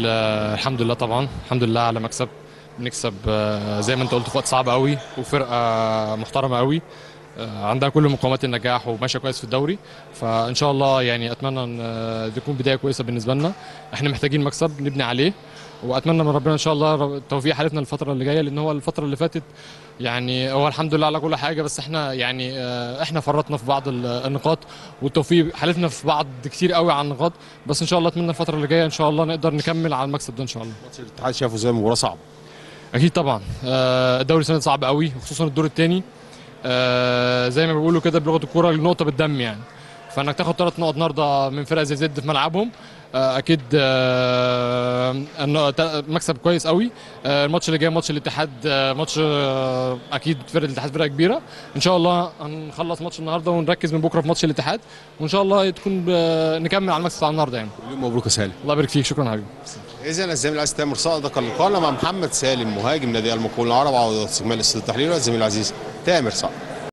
آه، الحمد لله طبعا الحمد لله على مكسب بنكسب آه، زي ما انت قلت في وقت صعب قوي وفرقه محترمه قوي آه، عندها كل مقومات النجاح وماشيه كويس في الدوري فان شاء الله يعني اتمنى ان آه، تكون بدايه كويسه بالنسبه لنا احنا محتاجين مكسب نبني عليه واتمنى من ربنا ان شاء الله رب- توفيق حالتنا الفتره اللي جايه لان هو الفتره اللي فاتت يعني هو الحمد لله على كل حاجه بس احنا يعني آه، احنا فرطنا في بعض ال- النقاط والتوفيق حالتنا في بعض كتير قوي على النقاط بس ان شاء الله اتمنى الفتره اللي جايه ان شاء الله نقدر نكمل على المكسب ده ان شاء الله ماتش الاتحاد شافه زي مباراه صعبه اكيد طبعا آه، الدوري السنه دي صعب قوي وخصوصا الدور الثاني زي ما بيقولوا كده بلغه الكوره النقطه بالدم يعني فانك تاخد ثلاث نقط النهارده من فرقه زي زد في ملعبهم آه، اكيد آه، إنه تا- مكسب كويس قوي آه، الماتش اللي جاي ماتش الاتحاد آه، ماتش آه، اكيد فرقه الاتحاد فرقه كبيره ان شاء الله هنخلص ماتش النهارده ونركز من بكره في ماتش الاتحاد وان شاء الله تكون آه، نكمل على المكسب بتاع النهارده يعني اليوم مبروك يا سالم الله يبارك فيك شكرا حبيبي اذا الزميل العزيز تامر صادق اللقاء مع محمد سالم مهاجم نادي المقاولون العرب عوض استكمال استوديو التحليل والزميل العزيز تامر صادق